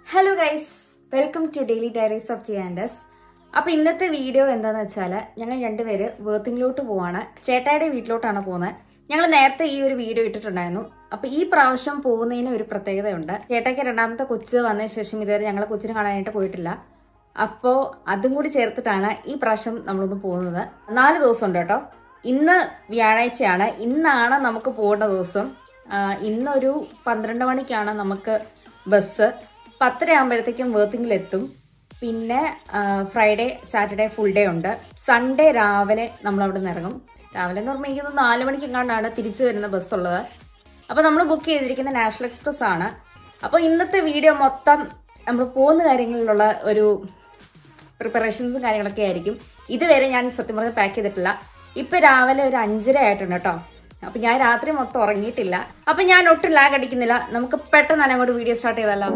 hello guys welcome to Daily Diaries of ജിയാൻഡസ് അപ്പൊ ഇന്നത്തെ വീഡിയോ എന്താന്ന് വെച്ചാല് ഞങ്ങൾ രണ്ടുപേര് വേർത്തിങ്ങിലോട്ട് പോവാണ് ചേട്ടായുടെ വീട്ടിലോട്ടാണ് പോകുന്നത് ഞങ്ങൾ നേരത്തെ ഈ ഒരു വീഡിയോ ഇട്ടിട്ടുണ്ടായിരുന്നു അപ്പൊ ഈ പ്രാവശ്യം പോകുന്നതിന് ഒരു പ്രത്യേകതയുണ്ട് ചേട്ടായ്ക്ക് രണ്ടാമത്തെ കൊച്ച് വന്നതിന് ശേഷം ഇതുവരെ ഞങ്ങൾ കൊച്ചിനെ കാണാനായിട്ട് പോയിട്ടില്ല അപ്പോ അതും കൂടി ചേർത്തിട്ടാണ് ഈ പ്രാവശ്യം നമ്മളൊന്ന് പോകുന്നത് നാല് ദിവസം ഉണ്ട് കേട്ടോ ഇന്ന് വ്യാഴാഴ്ചയാണ് ഇന്നാണ് നമുക്ക് പോകേണ്ട ദിവസം ആ, ഇന്നൊരു പന്ത്രണ്ട് മണിക്കാണ് നമുക്ക് ബസ് പത്തര ആകുമ്പോഴത്തേക്കും വേർത്തിങ്ങിലെത്തും പിന്നെ ആ, ഫ്രൈഡേ സാറ്റർഡേ ഫുൾ ഡേ ഉണ്ട് സൺഡേ രാവിലെ നമ്മൾ അവിടെ നിന്ന് ഇറങ്ങും രാവിലെ എന്ന് പറയുമ്പോൾ എനിക്കൊന്ന് നാല് മണിക്ക് എങ്ങാണ്ടാണ് തിരിച്ചു വരുന്ന ബസ് ഉള്ളത് അപ്പൊ നമ്മൾ ബുക്ക് ചെയ്തിരിക്കുന്ന നാഷണൽ എക്സ്പ്രസ് ആണ് അപ്പൊ ഇന്നത്തെ വീഡിയോ മൊത്തം നമ്മൾ പോകുന്ന കാര്യങ്ങളിലുള്ള ഒരു പ്രിപ്പറേഷൻസും കാര്യങ്ങളൊക്കെ ആയിരിക്കും ഇതുവരെ ഞാൻ സത്യം പറഞ്ഞ് പാക്ക് ചെയ്തിട്ടില്ല ഇപ്പൊ രാവിലെ ഒരു അഞ്ചര ആയിട്ടുണ്ട് കേട്ടോ അപ്പൊ ഞാൻ രാത്രി മൊത്തം ഉറങ്ങിയിട്ടില്ല അപ്പൊ ഞാൻ ഒട്ടും ലാഗ് അടിക്കുന്നില്ല നമുക്ക് പെട്ടെന്ന് തന്നെ അങ്ങോട്ട് വീഡിയോ സ്റ്റാർട്ട് ചെയ്താലോ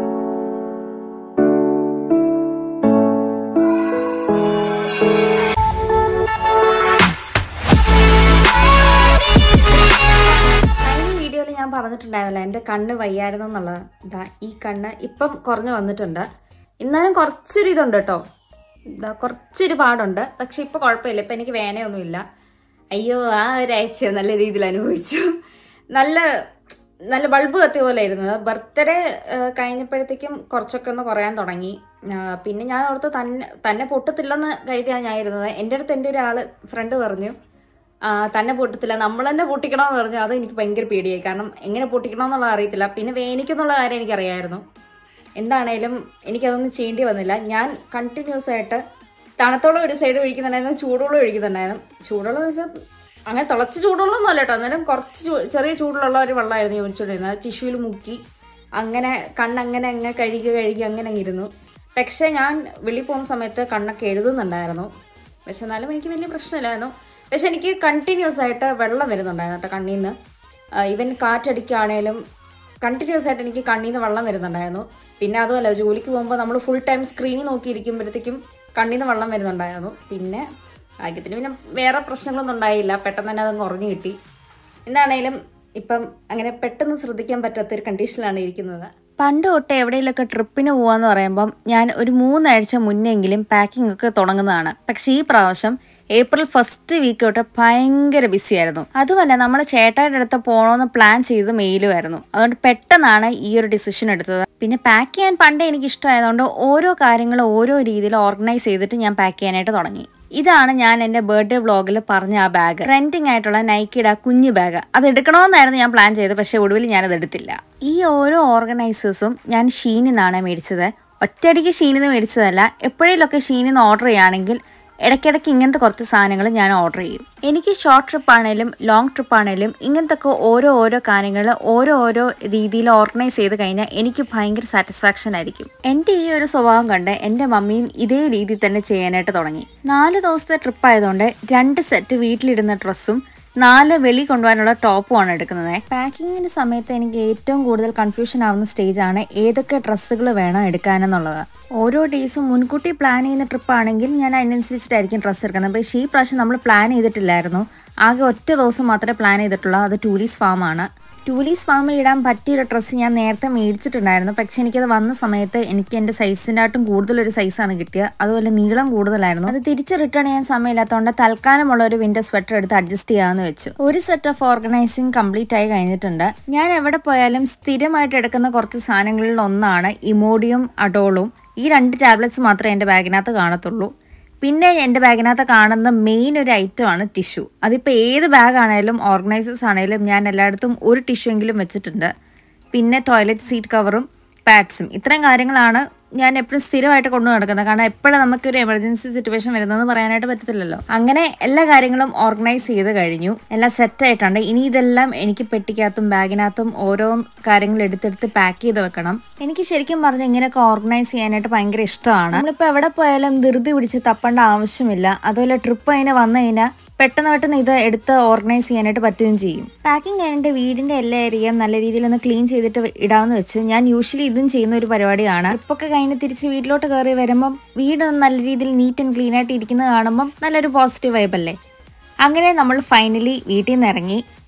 കഴിഞ്ഞ വീഡിയോയിൽ ഞാൻ പറഞ്ഞിട്ടുണ്ടായിരുന്നില്ല എൻ്റെ കണ്ണ് വയ്യായിരുന്നു എന്നുള്ളത് ഇതാ ഈ കണ്ണ് ഇപ്പം കുറഞ്ഞു വന്നിട്ടുണ്ട് എന്നാലും കുറച്ചൊരു ഇതുണ്ട് കേട്ടോ ഇതാ കുറച്ചൊരു പാടുണ്ട് പക്ഷെ ഇപ്പൊ കുഴപ്പമില്ല ഇപ്പൊ എനിക്ക് വേനയൊന്നുമില്ല അയ്യോ ആ ഒരാഴ്ച നല്ല രീതിയിൽ അനുഭവിച്ചു നല്ല നല്ല ബൾബ് കത്തിയ പോലെ ഇരുന്നത് ബർത്ത്ഡേ കഴിഞ്ഞപ്പോഴത്തേക്കും കുറച്ചൊക്കെ ഒന്ന് കുറയാൻ തുടങ്ങി ആ, പിന്നെ ഞാൻ ഓർത്ത് തന്നെ തന്നെ പൊട്ടത്തില്ലെന്ന് കരുതിയാണ് ഞാൻ ഇരുന്നത് എൻ്റെ അടുത്ത് എൻ്റെ ഒരാൾ ഫ്രണ്ട് പറഞ്ഞു ആ, തന്നെ പൊട്ടത്തില്ല നമ്മൾ തന്നെ പൊട്ടിക്കണമെന്ന് പറഞ്ഞു അത് എനിക്ക് ഭയങ്കര പേടിയായി കാരണം എങ്ങനെ പൊട്ടിക്കണം എന്നുള്ളത് അറിയത്തില്ല പിന്നെ വേനിക്കെന്നുള്ള കാര്യം എനിക്കറിയായിരുന്നു എന്താണേലും എനിക്കതൊന്നും ചെയ്യേണ്ടി വന്നില്ല ഞാൻ കണ്ടിന്യൂസ് ആയിട്ട് തണുത്തോളം ഒരു സൈഡ് ഒഴിക്കുന്നുണ്ടായിരുന്നു ചൂടുവെള്ളം ഒഴിക്കുന്നുണ്ടായിരുന്നു ചൂടുവെള്ളം എന്ന് വെച്ചാൽ അങ്ങനെ തിളച്ച ചൂടുവെള്ളമൊന്നും അല്ല കേട്ടോ എന്നാലും കുറച്ച് ചൂ- ചെറിയ ചൂടുള്ള ഒരു വെള്ളമായിരുന്നു ഞാൻ ഒഴിച്ചുകൊണ്ടിരുന്നത് ടിഷ്യൂവിൽ മുക്കി അങ്ങനെ കണ്ണങ്ങനെ അങ്ങനെ കഴുകി കഴുകി അങ്ങനെ അങ്ങ് ഇരുന്നു പക്ഷേ ഞാൻ വെളിയിൽ പോകുന്ന സമയത്ത് കണ്ണൊക്കെ എഴുതുന്നുണ്ടായിരുന്നു പക്ഷെ എന്നാലും എനിക്ക് വലിയ പ്രശ്നമില്ലായിരുന്നു പക്ഷെ എനിക്ക് കണ്ടിന്യൂസ് ആയിട്ട് വെള്ളം വരുന്നുണ്ടായിരുന്നു കേട്ടോ കണ്ണിൽ നിന്ന് ഇവൻ കാറ്റടിക്കുകയാണേലും കണ്ടിന്യൂസ് ആയിട്ട് എനിക്ക് കണ്ണിൽ നിന്ന് വെള്ളം വരുന്നുണ്ടായിരുന്നു പിന്നെ അതുമല്ല ജോലിക്ക് പോകുമ്പോൾ നമ്മൾ ഫുൾ ടൈം സ്ക്രീനിൽ നോക്കിയിരിക്കുമ്പോഴത്തേക്കും കണ്ണിൽ നിന്ന് വെള്ളം വരുന്നുണ്ടായിരുന്നു പിന്നെ ഭാഗ്യത്തിന് പിന്നെ വേറെ പ്രശ്നങ്ങളൊന്നും ഉണ്ടായില്ല പെട്ടെന്ന് തന്നെ അതങ്ങ് ഉറങ്ങി കിട്ടി എന്താണേലും ഇപ്പം അങ്ങനെ പെട്ടെന്ന് ശ്രദ്ധിക്കാൻ പറ്റാത്ത ഒരു കണ്ടീഷനിലാണ് ഇരിക്കുന്നത് പണ്ട് തൊട്ട് എവിടെയെങ്കിലുമൊക്കെ ട്രിപ്പിന് പോവാന്ന് പറയുമ്പം ഞാൻ ഒരു മൂന്നാഴ്ച മുന്നെങ്കിലും പാക്കിംഗ് ഒക്കെ തുടങ്ങുന്നതാണ് പക്ഷേ ഈ പ്രാവശ്യം ഏപ്രിൽ ഫസ്റ്റ് വീക്ക് തൊട്ട് ഭയങ്കര ബിസി ആയിരുന്നു അതുമല്ല നമ്മൾ ചേട്ടായുടെ അടുത്ത് പോകണമെന്ന് പ്ലാൻ ചെയ്ത് മെയിലുമായിരുന്നു അതുകൊണ്ട് പെട്ടെന്നാണ് ഈ ഒരു ഡിസിഷൻ എടുത്തത് പിന്നെ പാക്ക് ചെയ്യാൻ പണ്ടേ എനിക്ക് ഇഷ്ടമായതുകൊണ്ട് ഓരോ കാര്യങ്ങളും ഓരോ രീതിയിൽ ഓർഗനൈസ് ചെയ്തിട്ട് ഞാൻ പാക്ക് ചെയ്യാനായിട്ട് തുടങ്ങി ഇതാണ് ഞാൻ എൻ്റെ ബർത്ത്ഡേ വ്ളോഗിൽ പറഞ്ഞ ആ ബാഗ് റെന്റിംഗ് ആയിട്ടുള്ള നൈക്കിയുടെ ആ കുഞ്ഞു ബാഗ് അത് എടുക്കണമെന്നായിരുന്നു ഞാൻ പ്ലാൻ ചെയ്തത് പക്ഷേ ഒടുവിൽ ഞാനത് എടുത്തില്ല ഈ ഓരോ ഓർഗനൈസേഴ്സും ഞാൻ ഷീനിൽ നിന്നാണ് മേടിച്ചത് ഒറ്റയടിക്ക് ഷീനിൽ നിന്ന് മേടിച്ചതല്ല എപ്പോഴേലൊക്കെ ഷീനിൽ നിന്ന് ഓർഡർ ചെയ്യുകയാണെങ്കിൽ ഇടയ്ക്കിടയ്ക്ക് ഇങ്ങനത്തെ കുറച്ച് സാധനങ്ങൾ ഞാൻ ഓർഡർ ചെയ്യും എനിക്ക് ഷോർട്ട് ട്രിപ്പ് ആണേലും ലോങ് ട്രിപ്പ് ആണേലും ഇങ്ങനത്തെ ഒക്കെ ഓരോ ഓരോ കാര്യങ്ങൾ ഓരോ ഓരോ രീതിയിൽ ഓർഗനൈസ് ചെയ്ത് കഴിഞ്ഞാൽ എനിക്ക് ഭയങ്കര സാറ്റിസ്ഫാക്ഷൻ ആയിരിക്കും എൻ്റെ ഈ ഒരു സ്വഭാവം കണ്ട് എൻ്റെ മമ്മിയും ഇതേ രീതിയിൽ തന്നെ ചെയ്യാനായിട്ട് തുടങ്ങി നാല് ദിവസത്തെ ട്രിപ്പ് ആയതുകൊണ്ട് രണ്ട് സെറ്റ് വീട്ടിലിടുന്ന ഡ്രസ്സും നാല് വെളി കൊണ്ടുപോകാനുള്ള ടോപ്പുമാണ് എടുക്കുന്നത് പാക്കിങ്ങിന്റെ സമയത്ത് എനിക്ക് ഏറ്റവും കൂടുതൽ കൺഫ്യൂഷൻ ആവുന്ന സ്റ്റേജാണ് ഏതൊക്കെ ഡ്രസ്സുകൾ വേണം എടുക്കാനെന്നുള്ളത് ഓരോ ഡേയ്സും മുൻകൂട്ടി പ്ലാൻ ചെയ്യുന്ന ട്രിപ്പ് ആണെങ്കിൽ ഞാൻ അതിനനുസരിച്ചിട്ടായിരിക്കും ഡ്രസ്സ് എടുക്കുന്നത് പക്ഷേ ഈ പ്രാവശ്യം നമ്മൾ പ്ലാൻ ചെയ്തിട്ടില്ലായിരുന്നു ആകെ ഒറ്റ ദിവസം മാത്രമേ പ്ലാൻ ചെയ്തിട്ടുള്ളൂ അത് ടൂലീസ് ഫാമാണ് ടൂലീസ് ഫാമിൽ ഇടാൻ പറ്റിയൊരു ഡ്രസ്സ് ഞാൻ നേരത്തെ മേടിച്ചിട്ടുണ്ടായിരുന്നു പക്ഷെ എനിക്കത് വന്ന സമയത്ത് എനിക്ക് എൻ്റെ സൈസിൻ്റെയായിട്ടും കൂടുതലൊരു സൈസാണ് കിട്ടിയത് അതുപോലെ നീളം കൂടുതലായിരുന്നു അത് തിരിച്ച് റിട്ടേൺ ചെയ്യാൻ സമയമില്ലാത്തതുകൊണ്ട് തൽക്കാലമുള്ള ഒരു വിന്റർ സ്വെറ്റർ എടുത്ത് അഡ്ജസ്റ്റ് ചെയ്യാമെന്ന് വെച്ചു ഒരു സെറ്റ് ഓഫ് ഓർഗനൈസിങ് കംപ്ലീറ്റ് ആയി കഴിഞ്ഞിട്ടുണ്ട് ഞാൻ എവിടെ പോയാലും സ്ഥിരമായിട്ട് എടുക്കുന്ന കുറച്ച് സാധനങ്ങളിൽ ഒന്നാണ് ഇമോഡിയും അഡോളും ഈ രണ്ട് ടാബ്ലറ്റ്സ് മാത്രമേ എൻ്റെ ബാഗിനകത്ത് കാണത്തുള്ളൂ പിന്നെ എൻ്റെ ബാഗിനകത്ത് കാണുന്ന മെയിൻ ഒരു ഐറ്റം ആണ് ടിഷ്യൂ അതിപ്പോൾ ഏത് ബാഗ് ആണേലും ഓർഗനൈസേഴ്സ് ആണേലും ഞാൻ എല്ലായിടത്തും ഒരു ടിഷ്യൂ എങ്കിലും വെച്ചിട്ടുണ്ട് പിന്നെ ടോയ്ലറ്റ് സീറ്റ് കവറും പാഡ്സും ഇത്രയും കാര്യങ്ങളാണ് ഞാൻ എപ്പോഴും സ്ഥിരമായിട്ട് കൊണ്ടു നടക്കുന്നത് കാരണം എപ്പോഴും നമുക്കൊരു എമർജൻസി സിറ്റുവേഷൻ വരുന്നതെന്ന് പറയാനായിട്ട് പറ്റത്തില്ലല്ലോ അങ്ങനെ എല്ലാ കാര്യങ്ങളും ഓർഗനൈസ് ചെയ്ത് കഴിഞ്ഞു എല്ലാം സെറ്റ് ആയിട്ടുണ്ട് ഇനി ഇതെല്ലാം എനിക്ക് പെട്ടിക്കകത്തും ബാഗിനകത്തും ഓരോ കാര്യങ്ങൾ എടുത്തെടുത്ത് പാക്ക് ചെയ്ത് വെക്കണം എനിക്ക് ശരിക്കും പറഞ്ഞാൽ ഇങ്ങനെയൊക്കെ ഓർഗനൈസ് ചെയ്യാനായിട്ട് ഭയങ്കര ഇഷ്ടമാണ് നമ്മളിപ്പോൾ എവിടെ പോയാലും ധൃതി പിടിച്ച് തപ്പേണ്ട ആവശ്യമില്ല അതുപോലെ ട്രിപ്പ് അതിന് വന്നു കഴിഞ്ഞാൽ പെട്ടെന്ന് പെട്ടെന്ന് ഇത് എടുത്ത് ഓർഗനൈസ് ചെയ്യാനായിട്ട് പറ്റുകയും ചെയ്യും പാക്കിംഗ് കഴിഞ്ഞിട്ട് വീടിന്റെ എല്ലാ ഏരിയയും നല്ല രീതിയിൽ ഒന്ന് ക്ലീൻ ചെയ്തിട്ട് ഇടാമെന്ന് വെച്ച് ഞാൻ യൂഷ്വലി ഇതും ചെയ്യുന്ന ഒരു പരിപാടിയാണ് ട്രിപ്പൊക്കെ കഴിഞ്ഞ് തിരിച്ച് വീട്ടിലോട്ട് കയറി വരുമ്പം വീട് നല്ല രീതിയിൽ നീറ്റ് ആൻഡ് ക്ലീൻ ആയിട്ട് ഇരിക്കുന്നത് കാണുമ്പം നല്ലൊരു പോസിറ്റീവ് വൈബ് അല്ലേ അങ്ങനെ നമ്മൾ ഫൈനലി വീട്ടിൽ നിന്ന് ഇറങ്ങി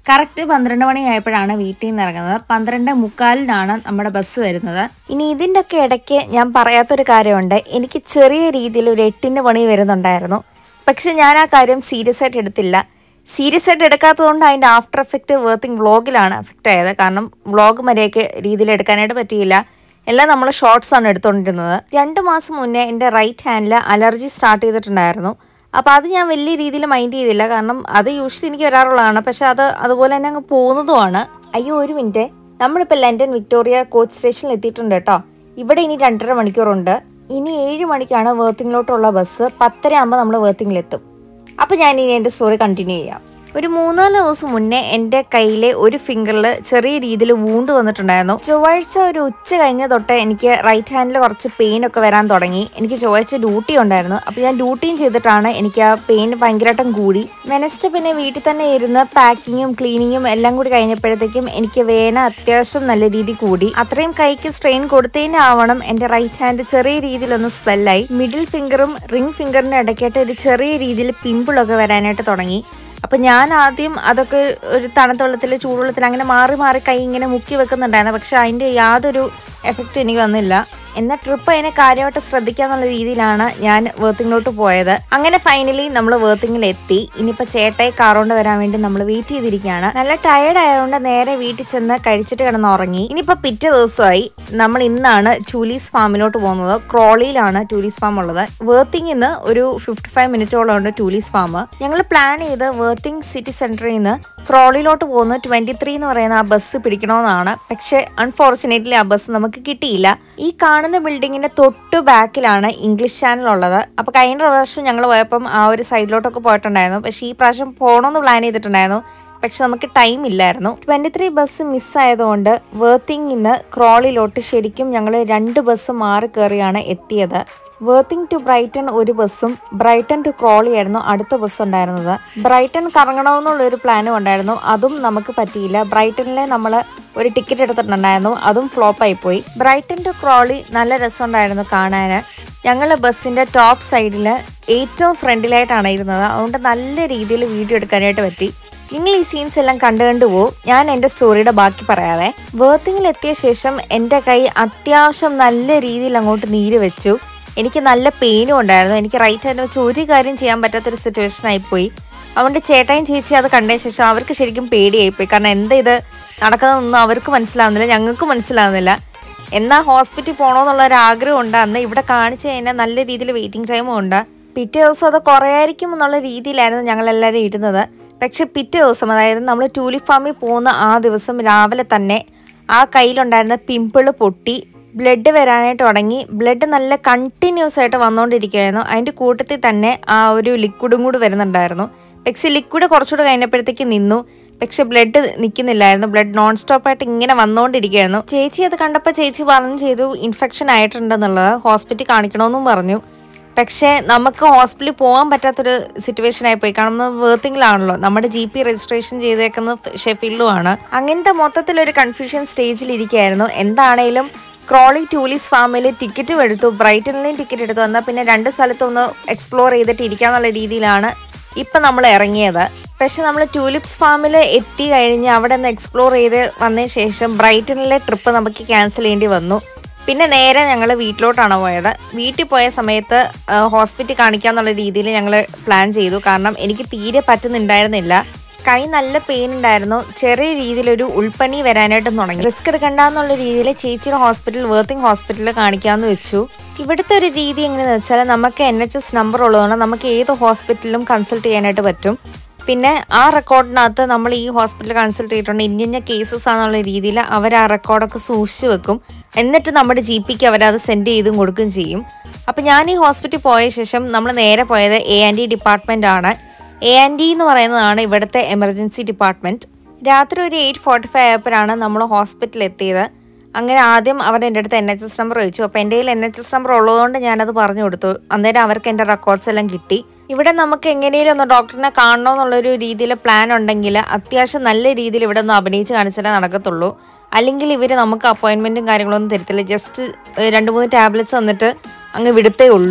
കറക്റ്റ് പന്ത്രണ്ട് മണിയായപ്പോഴാണ് വീട്ടിൽ നിന്ന് ഇറങ്ങുന്നത് പന്ത്രണ്ട് മുക്കാലിനാണ് നമ്മുടെ ബസ് വരുന്നത് ഇനി ഇതിൻ്റെ ഒക്കെ ഇടയ്ക്ക് ഞാൻ പറയാത്തൊരു കാര്യമുണ്ട് എനിക്ക് ചെറിയ രീതിയിൽ ഒരു എട്ടിൻ്റെ പണി വരുന്നുണ്ടായിരുന്നു പക്ഷെ ഞാൻ ആ കാര്യം സീരിയസ് ആയിട്ട് എടുത്തില്ല സീരിയസ് ആയിട്ട് എടുക്കാത്തതുകൊണ്ട് അതിൻ്റെ ആഫ്റ്റർ എഫക്റ്റ് വർത്തിങ് വ്ളോഗിലാണ് എഫക്റ്റ് ആയത് കാരണം വ്ളോഗ് മര്യാദയ്ക്ക് രീതിയിൽ എടുക്കാനായിട്ട് പറ്റിയില്ല എല്ലാം നമ്മൾ ഷോർട്സ് ആണ് എടുത്തുകൊണ്ടിരുന്നത് രണ്ട് മാസം മുന്നേ എൻ്റെ റൈറ്റ് ഹാൻഡിൽ അലർജി സ്റ്റാർട്ട് ചെയ്തിട്ടുണ്ടായിരുന്നു അപ്പോൾ അത് ഞാൻ വലിയ രീതിയിൽ മൈൻഡ് ചെയ്തില്ല കാരണം അത് യൂഷ്വലി എനിക്ക് വരാറുള്ളതാണ് പക്ഷെ അത് അതുപോലെ തന്നെ അങ്ങ് പോകുന്നതുമാണ് അയ്യോ ഒരു മിനിറ്റ് നമ്മളിപ്പോൾ ലണ്ടൻ വിക്ടോറിയ കോച്ച് സ്റ്റേഷനിൽ എത്തിയിട്ടുണ്ട് കേട്ടോ ഇവിടെ ഇനി രണ്ടര മണിക്കൂറുണ്ട് ഇനി ഏഴ് മണിക്കാണ് വേർത്തിങ്ങിലോട്ടുള്ള ബസ് പത്തര ആകുമ്പോൾ നമ്മൾ വേർത്തിങ്ങിലെത്തും അപ്പോൾ ഞാൻ ഇനി എൻ്റെ സ്റ്റോറി കണ്ടിന്യൂ ചെയ്യാം ഒരു മൂന്നാല് ദിവസം മുന്നേ എൻ്റെ കയ്യിലെ ഒരു ഫിംഗറിൽ ചെറിയ രീതിയിൽ വൂണ്ട് വന്നിട്ടുണ്ടായിരുന്നു ചൊവ്വാഴ്ച ഒരു ഉച്ച കഴിഞ്ഞ തൊട്ട് എനിക്ക് റൈറ്റ് ഹാൻഡിൽ കുറച്ച് പെയിൻ ഒക്കെ വരാൻ തുടങ്ങി എനിക്ക് ചൊവ്വാഴ്ച ഡ്യൂട്ടി ഉണ്ടായിരുന്നു അപ്പോൾ ഞാൻ ഡ്യൂട്ടിയും ചെയ്തിട്ടാണ് എനിക്ക് ആ പെയിൻ ഭയങ്കരമായിട്ടും കൂടി വെനസ്ഡേ പിന്നെ വീട്ടിൽ തന്നെ ഇരുന്ന് പാക്കിങ്ങും ക്ലീനിങ്ങും എല്ലാം കൂടി കഴിഞ്ഞപ്പോഴത്തേക്കും എനിക്ക് വേന അത്യാവശ്യം നല്ല രീതി കൂടി അത്രയും കൈക്ക് സ്ട്രെയിൻ കൊടുത്തതിനാവണം എൻ്റെ റൈറ്റ് ഹാൻഡ് ചെറിയ രീതിയിലൊന്ന് സ്വെല്ലായി മിഡിൽ ഫിംഗറും റിംഗ് ഫിംഗറിന്റെ ഇടയ്ക്കായിട്ട് ഒരു ചെറിയ രീതിയിൽ പിമ്പിളൊക്കെ വരാനായിട്ട് തുടങ്ങി അപ്പൊ ഞാൻ ആദ്യം അതൊക്കെ ഒരു തണുത്ത വെള്ളത്തിൽ ചൂടുവെള്ളത്തിൽ അങ്ങനെ മാറി മാറി കൈ ഇങ്ങനെ മുക്കി വെക്കുന്നുണ്ടായിരുന്നു പക്ഷെ അതിന്റെ യാതൊരു എഫക്റ്റും എനിക്ക് വന്നില്ല എന്നാൽ ട്രിപ്പ് അതിനെ കാര്യമായിട്ട് ശ്രദ്ധിക്കാന്നുള്ള രീതിയിലാണ് ഞാൻ വേർത്തിങ്ങിലോട്ട് പോയത് അങ്ങനെ ഫൈനലി നമ്മൾ വേർത്തിങ്ങിൽ എത്തി ഇനിയിപ്പോൾ ചേട്ടായി കാറുകൊണ്ട് വരാൻ വേണ്ടി നമ്മൾ വെയിറ്റ് ചെയ്തിരിക്കുകയാണ് നല്ല ടയർഡ് ആയതുകൊണ്ട് നേരെ വീട്ടിൽ ചെന്ന് കഴിച്ചിട്ട് കിടന്ന് ഉറങ്ങി ഇനിയിപ്പോൾ പിറ്റേ ദിവസമായി നമ്മൾ ഇന്നാണ് ടൂലീസ് ഫാമിലോട്ട് പോകുന്നത് ക്രോളിയിലാണ് ടൂലീസ് ഫാം ഉള്ളത് വേർത്തിങ്ങിൽ നിന്ന് ഒരു ഫിഫ്റ്റി ഫൈവ് മിനിറ്റോളം ഉണ്ട് ടൂലീസ് ഫാം ഞങ്ങൾ പ്ലാൻ ചെയ്ത് വേർത്തിങ് സിറ്റി സെന്ററിൽ നിന്ന് ക്രോളിയിലോട്ട് പോകുന്ന ട്വന്റി ത്രീ എന്ന് പറയുന്ന ആ ബസ് പിടിക്കണമെന്നാണ് പക്ഷെ അൺഫോർച്ചുനേറ്റ്ലി ആ ബസ് നമുക്ക് കിട്ടിയില്ല ഈ കാണുന്ന ബിൽഡിങ്ങിന്റെ തൊട്ടു ബാക്കിലാണ് ഇംഗ്ലീഷ് ചാനൽ ഉള്ളത് അപ്പൊ കഴിഞ്ഞ പ്രാവശ്യം ഞങ്ങൾ പോയപ്പം ആ ഒരു സൈഡിലോട്ടൊക്കെ പോയിട്ടുണ്ടായിരുന്നു പക്ഷെ ഈ പ്രാവശ്യം പോകണമെന്ന് പ്ലാൻ ചെയ്തിട്ടുണ്ടായിരുന്നു പക്ഷെ നമുക്ക് ടൈം ഇല്ലായിരുന്നു ട്വന്റി ത്രീ ബസ് മിസ്സായതുകൊണ്ട് വേർത്തിങ്ങിന്ന് ക്രോളിലോട്ട് ശരിക്കും ഞങ്ങൾ രണ്ട് ബസ് മാറി കയറിയാണ് എത്തിയത് വേർത്തിങ് ടു ബ്രൈറ്റൺ ഒരു ബസ്സും ബ്രൈറ്റൺ ടു ക്രോളി ആയിരുന്നു അടുത്ത ബസ് ഉണ്ടായിരുന്നത് ബ്രൈറ്റൺ കറങ്ങണമെന്നുള്ള ഒരു പ്ലാനും ഉണ്ടായിരുന്നു അതും നമുക്ക് പറ്റിയില്ല ബ്രൈറ്റണിലെ നമ്മൾ ഒരു ടിക്കറ്റ് എടുത്തിട്ടുണ്ടായിരുന്നു അതും ഫ്ലോപ്പ് ആയി പോയി ബ്രൈറ്റൺ ടു ക്രോളി നല്ല രസമുണ്ടായിരുന്നു കാണാൻ ഞങ്ങൾ ബസ്സിന്റെ ടോപ്പ് സൈഡിൽ ഏറ്റവും ഫ്രണ്ടിലായിട്ടാണ് ഇരുന്നത് അതുകൊണ്ട് നല്ല രീതിയിൽ വീഡിയോ എടുക്കാനായിട്ട് പറ്റി നിങ്ങൾ ഈ സീൻസ് എല്ലാം കണ്ടു കണ്ടു പോകും ഞാൻ എൻ്റെ സ്റ്റോറിയുടെ ബാക്കി പറയാവേ വേർത്തിങ്ങിൽ എത്തിയ ശേഷം എൻ്റെ കൈ അത്യാവശ്യം നല്ല രീതിയിൽ അങ്ങോട്ട് നീര് വെച്ചു എനിക്ക് നല്ല പെയിനും ഉണ്ടായിരുന്നു എനിക്ക് റൈറ്റ് ഹാൻഡ് വെച്ച് ഒരു കാര്യം ചെയ്യാൻ പറ്റാത്തൊരു സിറ്റുവേഷൻ ആയിപ്പോയി അതുകൊണ്ട് ചേട്ടായും ചേച്ചി അത് കണ്ടതിന് ശേഷം അവർക്ക് ശരിക്കും പേടിയായിപ്പോയി കാരണം എന്താ ഇത് നടക്കുന്നതൊന്നും അവർക്ക് മനസ്സിലാവുന്നില്ല ഞങ്ങൾക്ക് മനസ്സിലാവുന്നില്ല എന്നാ ഹോസ്പിറ്റലിൽ പോകണമെന്നുള്ള ഒരു ആഗ്രഹം ഉണ്ട് അന്ന് ഇവിടെ കാണിച്ചു കഴിഞ്ഞാൽ നല്ല രീതിയിൽ വെയിറ്റിംഗ് ടൈമും ഉണ്ട് പിറ്റേ ദിവസം അത് കുറയായിരിക്കും എന്നുള്ള രീതിയിലായിരുന്നു ഞങ്ങൾ എല്ലാവരും ഇരുന്നത് പക്ഷെ പിറ്റേ ദിവസം അതായത് നമ്മൾ ടൂലിപ്പ് ഫാമിൽ പോകുന്ന ആ ദിവസം രാവിലെ തന്നെ ആ കയ്യിലുണ്ടായിരുന്ന പിമ്പിള് പൊട്ടി ബ്ലഡ് വരാനായിട്ട് തുടങ്ങി ബ്ലഡ് നല്ല കണ്ടിന്യൂസ് ആയിട്ട് വന്നുകൊണ്ടിരിക്കുകയായിരുന്നു അതിൻ്റെ കൂട്ടത്തിൽ തന്നെ ആ ഒരു ലിക്വിഡും കൂടി വരുന്നുണ്ടായിരുന്നു പക്ഷെ ലിക്വിഡ് കുറച്ചുകൂടെ കഴിഞ്ഞപ്പോഴത്തേക്ക് നിന്നു പക്ഷെ ബ്ലഡ് നിൽക്കുന്നില്ലായിരുന്നു ബ്ലഡ് നോൺ സ്റ്റോപ്പ് ആയിട്ട് ഇങ്ങനെ വന്നുകൊണ്ടിരിക്കുകയായിരുന്നു ചേച്ചി അത് കണ്ടപ്പോൾ ചേച്ചി പറഞ്ഞു ചെയ്തു ഇൻഫെക്ഷൻ ആയിട്ടുണ്ടെന്നുള്ളത് ഹോസ്പിറ്റലിൽ കാണിക്കണമെന്നും പറഞ്ഞു പക്ഷേ നമുക്ക് ഹോസ്പിറ്റലിൽ പോകാൻ പറ്റാത്തൊരു സിറ്റുവേഷൻ ആയിപ്പോയി കാരണം വേർത്തിങ്ങിലാണല്ലോ നമ്മുടെ ജി പി രജിസ്ട്രേഷൻ ചെയ്തേക്കുന്നത് ഷെഫീൽഡുമാണ് അങ്ങനത്തെ മൊത്തത്തിലൊരു കൺഫ്യൂഷൻ സ്റ്റേജിൽ ഇരിക്കുകയായിരുന്നു എന്താണേലും ക്രോളി ടൂലിസ് ഫാമിൽ ടിക്കറ്റും എടുത്തു ബ്രൈറ്റണിലെയും ടിക്കറ്റ് എടുത്തു എന്നാൽ പിന്നെ രണ്ട് സ്ഥലത്തൊന്ന് എക്സ്പ്ലോർ ചെയ്തിട്ട് ഇരിക്കാന്നുള്ള രീതിയിലാണ് ഇപ്പം നമ്മൾ ഇറങ്ങിയത് പക്ഷെ നമ്മൾ ടൂലിപ്സ് ഫാമിൽ എത്തി കഴിഞ്ഞ് അവിടെ നിന്ന് എക്സ്പ്ലോർ ചെയ്ത് വന്നതിന് ശേഷം ബ്രൈറ്റണിലെ ട്രിപ്പ് നമുക്ക് ക്യാൻസൽ ചെയ്യേണ്ടി വന്നു പിന്നെ നേരെ ഞങ്ങൾ വീട്ടിലോട്ടാണ് പോയത് വീട്ടിൽ പോയ സമയത്ത് ഹോസ്പിറ്റൽ കാണിക്കാന്നുള്ള രീതിയിൽ ഞങ്ങൾ പ്ലാൻ ചെയ്തു കാരണം എനിക്ക് തീരെ പറ്റുന്നുണ്ടായിരുന്നില്ല കൈ നല്ല പെയിൻ ഉണ്ടായിരുന്നു ചെറിയ രീതിയിലൊരു ഉൾപ്പനി വരാനായിട്ട് തുടങ്ങി റിസ്ക് എടുക്കണ്ടെന്നുള്ള രീതിയിൽ ചേച്ചിയുടെ ഹോസ്പിറ്റൽ വേർത്തിങ് ഹോസ്പിറ്റലിൽ കാണിക്കാമെന്ന് വെച്ചു ഇവിടുത്തെ ഒരു രീതി എങ്ങനെയാണെന്ന് വെച്ചാൽ നമുക്ക് എൻ എച്ച് എസ് നമ്പർ ഉള്ളതുകൊണ്ട് നമുക്ക് ഏത് ഹോസ്പിറ്റലിലും കൺസൾട്ട് ചെയ്യാനായിട്ട് പറ്റും പിന്നെ ആ റെക്കോർഡിനകത്ത് നമ്മൾ ഈ ഹോസ്പിറ്റലിൽ കൺസൾട്ട് ചെയ്തിട്ടുണ്ട് ഇന്ന കേസസ് ആണെന്നുള്ള രീതിയിൽ അവർ ആ റെക്കോർഡൊക്കെ സൂക്ഷിച്ചു വെക്കും എന്നിട്ട് നമ്മുടെ ജി പിക്ക് അവരത് സെൻഡ് ചെയ്തും കൊടുക്കുകയും ചെയ്യും അപ്പം ഞാൻ ഈ ഹോസ്പിറ്റലിൽ പോയ ശേഷം നമ്മൾ നേരെ പോയത് എ ആൻഡ് ഡി ഡിപ്പാർട്ട്മെൻ്റ് ആണ് എ ആൻഡ് ഡി എന്ന് പറയുന്നതാണ് ഇവിടുത്തെ എമർജൻസി ഡിപ്പാർട്ട്മെൻറ്റ് രാത്രി ഒരു എയ്റ്റ് ഫോർട്ടി ഫൈവ് ആയപ്പോഴാണ് നമ്മൾ ഹോസ്പിറ്റലിൽ എത്തിയത് അങ്ങനെ ആദ്യം അവർ എൻ്റെ അടുത്ത് എൻ എച്ച് എസ് നമ്പർ ചോദിച്ചു അപ്പോൾ എൻ്റെ കയ്യിൽ എൻ എച്ച് എസ് നമ്പർ ഉള്ളതുകൊണ്ട് ഞാനത് പറഞ്ഞു കൊടുത്തു അന്നേരം അവർക്ക് എൻ്റെ റെക്കോർഡ്സ് എല്ലാം കിട്ടി ഇവിടെ നമുക്ക് എങ്ങനെയും ഒന്ന് ഡോക്ടറിനെ കാണണമെന്നുള്ളൊരു രീതിയിൽ പ്ലാൻ ഉണ്ടെങ്കിൽ അത്യാവശ്യം നല്ല രീതിയിൽ ഇവിടെ ഒന്ന് അഭിനയിച്ച് കാണിച്ചാലേ നടക്കത്തുള്ളൂ അല്ലെങ്കിൽ ഇവർ നമുക്ക് അപ്പോയിൻമെൻറ്റും കാര്യങ്ങളൊന്നും തരത്തില്ല ജസ്റ്റ് രണ്ട് മൂന്ന് ടാബ്ലറ്റ്സ് തന്നിട്ട് അങ്ങ് വിടത്തേ ഉള്ളൂ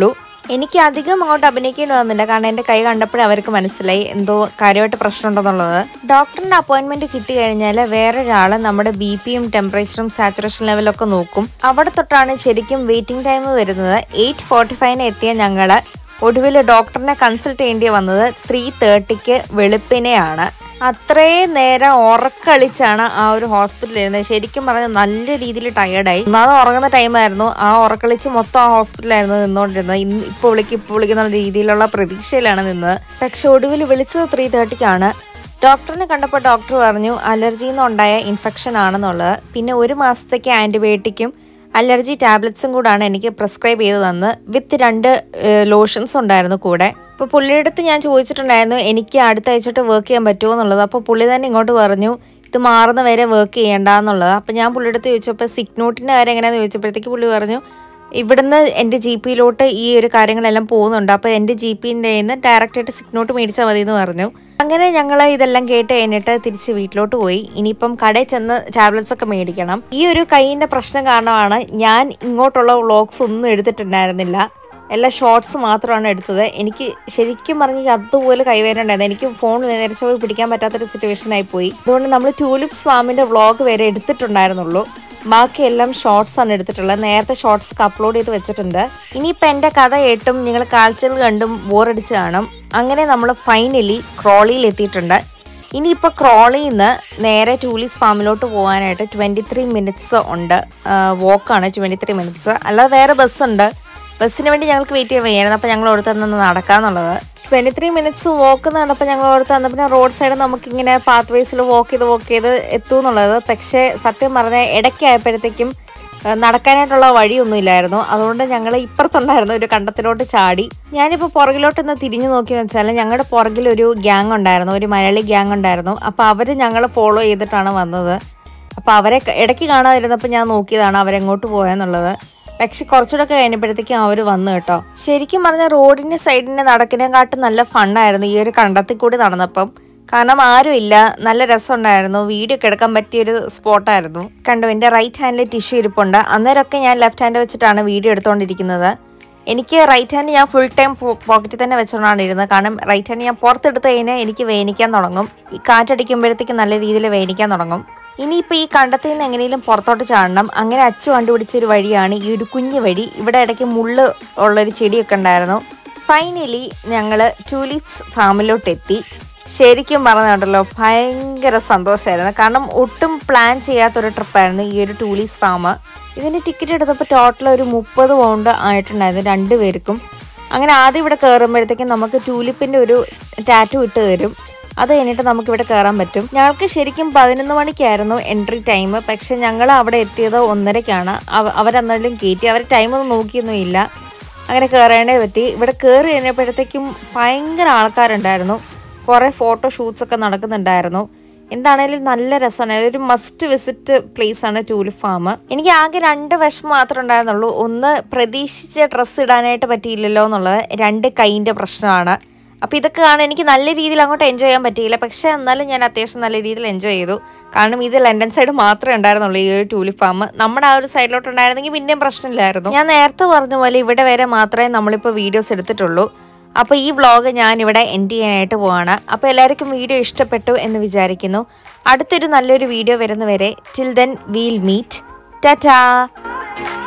എനിക്ക് അധികം അങ്ങോട്ട് അഭിനയിക്കേണ്ടി വന്നില്ല കാരണം എൻ്റെ കൈ കണ്ടപ്പോഴേ അവർക്ക് മനസ്സിലായി എന്തോ കാര്യമായിട്ട് പ്രശ്നമുണ്ടെന്നുള്ളത് ഡോക്ടറിന്റെ അപ്പോയിന്റ്മെന്റ് കിട്ടി കഴിഞ്ഞാൽ വേറൊരാൾ നമ്മുടെ ബി പിയും ടെമ്പറേച്ചറും സാച്ചുറേഷൻ ലെവലൊക്കെ നോക്കും അവിടെ തൊട്ടാണ് ശരിക്കും വെയിറ്റിംഗ് ടൈം വരുന്നത് എയ്റ്റ് ഫോർട്ടി ഫൈവിന് എത്തിയ ഞങ്ങള് ഒടുവിൽ ഡോക്ടറിനെ കൺസൾട്ട് ചെയ്യേണ്ടി വന്നത് ത്രീ തേർട്ടിക്ക് വെളുപ്പിനെയാണ് അത്രയും നേരം ഉറക്കളിച്ചാണ് ആ ഒരു ഹോസ്പിറ്റലിൽ ഇരുന്നത് ശരിക്കും പറഞ്ഞാൽ നല്ല രീതിയിൽ ടയേർഡായി ഒന്നാമത് ഉറങ്ങുന്ന ടൈമായിരുന്നു ആ ഉറക്കളിച്ച് മൊത്തം ആ ഹോസ്പിറ്റലായിരുന്നു നിന്നുകൊണ്ടിരുന്നത് ഇന്ന് ഇപ്പോൾ വിളിക്കും ഇപ്പോൾ വിളിക്കുന്ന രീതിയിലുള്ള പ്രതീക്ഷയിലാണ് നിന്നത് പക്ഷെ ഒടുവിൽ വിളിച്ചത് ത്രീ തേർട്ടിക്കാണ് ഡോക്ടറിനെ കണ്ടപ്പോൾ ഡോക്ടർ പറഞ്ഞു അലർജിയിൽ നിന്നുണ്ടായ ഇൻഫെക്ഷൻ ആണെന്നുള്ളത് പിന്നെ ഒരു മാസത്തേക്ക് ആൻറ്റിബയോട്ടിക്കും അലർജി ടാബ്ലറ്റ്സും കൂടാണ് എനിക്ക് പ്രിസ്ക്രൈബ് ചെയ്ത് തന്ന് വിത്ത് രണ്ട് ലോഷൻസ് ഉണ്ടായിരുന്നു കൂടെ അപ്പോൾ പുള്ളിയുടെ അടുത്ത് ഞാൻ ചോദിച്ചിട്ടുണ്ടായിരുന്നു എനിക്ക് അടുത്ത ആഴ്ചയിട്ട് വർക്ക് ചെയ്യാൻ പറ്റുമോ എന്നുള്ളത് അപ്പോൾ പുള്ളി തന്നെ ഇങ്ങോട്ട് പറഞ്ഞു ഇത് മാറുന്ന വരെ വർക്ക് ചെയ്യേണ്ട എന്നുള്ളത് അപ്പോൾ ഞാൻ പുള്ളിയുടെ അടുത്ത് ചോദിച്ചപ്പോൾ സിക് നോട്ടിൻ്റെ കാര്യം എങ്ങനെയാണെന്ന് ചോദിച്ചപ്പോഴത്തേക്ക് പുള്ളി പറഞ്ഞു ഇവിടുന്ന് എൻ്റെ ജി പിയിലോട്ട് ഈ ഒരു കാര്യങ്ങളെല്ലാം പോകുന്നുണ്ട് അപ്പോൾ എൻ്റെ ജി പിൻ്റെ നിന്ന് ഡയറക്റ്റായിട്ട് സിഗ്നോട്ട് മേടിച്ചാൽ മതി എന്ന് പറഞ്ഞു അങ്ങനെ ഞങ്ങൾ ഇതെല്ലാം കേട്ട് കഴിഞ്ഞിട്ട് തിരിച്ച് വീട്ടിലോട്ട് പോയി ഇനിയിപ്പം കടയിൽ ചെന്ന് ടാബ്ലറ്റ്സ് ഒക്കെ മേടിക്കണം ഈ ഒരു കൈയിൻ്റെ പ്രശ്നം കാരണമാണ് ഞാൻ ഇങ്ങോട്ടുള്ള വ്ളോഗ്സ് ഒന്നും എടുത്തിട്ടുണ്ടായിരുന്നില്ല എല്ലാ ഷോർട്സ് മാത്രമാണ് എടുത്തത് എനിക്ക് ശരിക്കും പറഞ്ഞാൽ അതുപോലെ കൈവേദന ഉണ്ടായിരുന്നു എനിക്ക് ഫോൺ നേരിച്ചപ്പോൾ പിടിക്കാൻ പറ്റാത്തൊരു സിറ്റുവേഷൻ ആയി പോയി അതുകൊണ്ട് നമ്മൾ ടൂലിപ്സ് ഫാമിൻ്റെ വ്ളോഗ് വരെ എടുത്തിട്ടുണ്ടായിരുന്നുള്ളൂ ബാക്കിയെല്ലാം ഷോർട്സ് ആണ് എടുത്തിട്ടുള്ളത് നേരത്തെ ഷോർട്സ് ഒക്കെ അപ്ലോഡ് ചെയ്ത് വെച്ചിട്ടുണ്ട് ഇനിയിപ്പോൾ എൻ്റെ കഥ കേട്ടും നിങ്ങൾ കാഴ്ചകൾ കണ്ടും ബോറടിച്ച് കാണും അങ്ങനെ നമ്മൾ ഫൈനലി ക്രോളിയിൽ എത്തിയിട്ടുണ്ട് ഇനിയിപ്പോൾ ക്രോളിയിൽ നിന്ന് നേരെ ടൂലിസ് ഫാമിലോട്ട് പോകാനായിട്ട് ട്വൻറ്റി ത്രീ മിനിറ്റ്സ് ഉണ്ട് വോക്കാണ് ട്വൻറ്റി ത്രീ മിനിറ്റ്സ് അല്ലാതെ വേറെ ബസ്സുണ്ട് ബസ്സിന് വേണ്ടി ഞങ്ങൾക്ക് വെയിറ്റ് ചെയ്യാൻ വയ്യായിരുന്നു അപ്പോൾ ഞങ്ങൾ ഓർത്ത് നിന്ന് നടക്കാന്നുള്ളത് ട്വൻറ്റി ത്രീ മിനിറ്റ്സ് വോക്ക് നടപ്പോൾ ഞങ്ങൾ ഓർത്ത് തന്ന പിന്നെ റോഡ് സൈഡ് നമുക്കിങ്ങനെ പാത്ത് വേസിൽ വോക്ക് ചെയ്ത് വോക്ക് ചെയ്ത് എത്തും എന്നുള്ളത് പക്ഷേ സത്യം പറഞ്ഞാൽ ഇടയ്ക്കായപ്പോഴത്തേക്കും ഏഹ് നടക്കാനായിട്ടുള്ള വഴിയൊന്നും ഇല്ലായിരുന്നു അതുകൊണ്ട് ഞങ്ങൾ ഇപ്പുറത്തുണ്ടായിരുന്ന ഒരു കണ്ടത്തിലോട്ട് ചാടി ഞാനിപ്പോൾ പുറകിലോട്ട് ഒന്ന് തിരിഞ്ഞു നോക്കിയെന്ന് വെച്ചാൽ ഞങ്ങളുടെ പുറകിൽ ഒരു ഗ്യാങ് ഉണ്ടായിരുന്നു ഒരു മലയാളി ഗ്യാങ് ഉണ്ടായിരുന്നു അപ്പോൾ അവർ ഞങ്ങൾ ഫോളോ ചെയ്തിട്ടാണ് വന്നത് അപ്പോൾ അവരെ ക- ഇടയ്ക്ക് കാണാതിരുന്നപ്പോൾ ഞാൻ നോക്കിയതാണ് അവരെങ്ങോട്ട് പോയെന്നുള്ളത് പക്ഷെ കുറച്ചുകൂടെ ഒക്കെ കഴിഞ്ഞപ്പോഴത്തേക്കും അവർ വന്നു കേട്ടോ ശരിക്കും പറഞ്ഞാൽ റോഡിന്റെ സൈഡിന്റെ നടക്കിനെക്കാട്ടും നല്ല ഫണ്ണായിരുന്നു ഈ ഒരു കണ്ടത്തിൽ കൂടി നടന്നപ്പം കാരണം ആരും ഇല്ല നല്ല രസമുണ്ടായിരുന്നു വീഡിയോ ഒക്കെ എടുക്കാൻ പറ്റിയൊരു സ്പോട്ടായിരുന്നു കണ്ടു എൻ്റെ റൈറ്റ് ഹാൻഡിൽ ടിഷ്യൂ ഇരിപ്പുണ്ട് അന്നേരമൊക്കെ ഞാൻ ലെഫ്റ്റ് ഹാൻഡ് വെച്ചിട്ടാണ് വീഡിയോ എടുത്തുകൊണ്ടിരിക്കുന്നത് എനിക്ക് റൈറ്റ് ഹാൻഡ് ഞാൻ ഫുൾ ടൈം പോക്കറ്റിൽ തന്നെ വെച്ചുകൊണ്ടാണ് ഇരുന്നത് കാരണം റൈറ്റ് ഹാൻഡ് ഞാൻ പുറത്തെടുത്ത് കഴിഞ്ഞാൽ എനിക്ക് വേനിക്കാൻ തുടങ്ങും ഈ കാറ്റടിക്കുമ്പോഴത്തേക്ക് നല്ല രീതിയിൽ വേനിക്കാൻ തുടങ്ങും ഇനിയിപ്പോൾ ഈ കണ്ടത്തിൽ നിന്ന് എങ്ങനെയും പുറത്തോട്ട് ചാടണം അങ്ങനെ അച്ചു കണ്ടുപിടിച്ചൊരു വഴിയാണ് ഈ ഒരു കുഞ്ഞു വഴി ഇവിടെ ഇടയ്ക്ക് മുള്ള് ഉള്ളൊരു ചെടിയൊക്കെ ഉണ്ടായിരുന്നു ഫൈനലി ഞങ്ങൾ ടൂലിപ്സ് ഫാമിലോട്ട് എത്തി ശരിക്കും പറഞ്ഞുണ്ടല്ലോ ഭയങ്കര സന്തോഷമായിരുന്നു കാരണം ഒട്ടും പ്ലാൻ ചെയ്യാത്തൊരു ട്രിപ്പായിരുന്നു ഈ ഒരു ടൂലിസ് ഫാം ഇതിൻ്റെ ടിക്കറ്റ് എടുത്തപ്പോൾ ടോട്ടൽ ഒരു മുപ്പത് പൗണ്ട് ആയിട്ടുണ്ടായിരുന്നു രണ്ടുപേർക്കും അങ്ങനെ ആദ്യം ഇവിടെ കയറുമ്പോഴത്തേക്കും നമുക്ക് ടൂലിപ്പിൻ്റെ ഒരു ടാറ്റു ഇട്ട് തരും അത് കഴിഞ്ഞിട്ട് നമുക്ക് ഇവിടെ കയറാൻ പറ്റും ഞങ്ങൾക്ക് ശരിക്കും പതിനൊന്ന് മണിക്കായിരുന്നു എൻട്രി ടൈം പക്ഷെ ഞങ്ങൾ അവിടെ എത്തിയത് ഒന്നരക്കാണ് അവ- അവരെന്നാലും കയറ്റി അവർ ടൈമൊന്നും നോക്കിയൊന്നും ഇല്ല അങ്ങനെ കയറേണ്ടേ പറ്റി ഇവിടെ കയറി കഴിഞ്ഞപ്പോഴത്തേക്കും ഭയങ്കര ആൾക്കാരുണ്ടായിരുന്നു കുറേ ഫോട്ടോ ഷൂട്ട്സ് ഒക്കെ നടക്കുന്നുണ്ടായിരുന്നു എന്താണേലും നല്ല രസമാണ് ഒരു മസ്റ്റ് വിസിറ്റ് പ്ലേസ് ആണ് ടൂലിപ്പ് ഫാം എനിക്ക് ആകെ രണ്ട് വിഷമം മാത്രമേ ഉണ്ടായിരുന്നുള്ളൂ ഒന്ന് പ്രതീക്ഷിച്ച ഡ്രസ്സ് ഇടാനായിട്ട് പറ്റിയില്ലല്ലോ എന്നുള്ളത് രണ്ട് കൈയിൻ്റെ പ്രശ്നമാണ് അപ്പോൾ ഇതൊക്കെ കാണാൻ എനിക്ക് നല്ല രീതിയിൽ അങ്ങോട്ട് എൻജോയ് ചെയ്യാൻ പറ്റിയില്ല പക്ഷേ എന്നാലും ഞാൻ അത്യാവശ്യം നല്ല രീതിയിൽ എൻജോയ് ചെയ്തു കാരണം ഇത് ലണ്ടൻ സൈഡ് മാത്രമേ ഉണ്ടായിരുന്നുള്ളൂ ഈ ഒരു ടൂലിപ്പ് ഫാം നമ്മുടെ ആ ഒരു സൈഡിലോട്ട് ഉണ്ടായിരുന്നെങ്കിൽ പിന്നെയും പ്രശ്നമില്ലായിരുന്നു ഞാൻ നേരത്തെ പറഞ്ഞ പോലെ ഇവിടെ വരെ മാത്രമേ നമ്മളിപ്പോൾ വീഡിയോസ് എടുത്തിട്ടുള്ളൂ അപ്പോൾ ഈ വ്ളോഗ് ഞാൻ ഇവിടെ എൻഡ് ചെയ്യാനായിട്ട് പോവാണ് അപ്പോൾ എല്ലാവർക്കും വീഡിയോ ഇഷ്ടപ്പെട്ടു എന്ന് വിചാരിക്കുന്നു അടുത്തൊരു നല്ലൊരു വീഡിയോ വരുന്നവരെ till then we'll meet Tata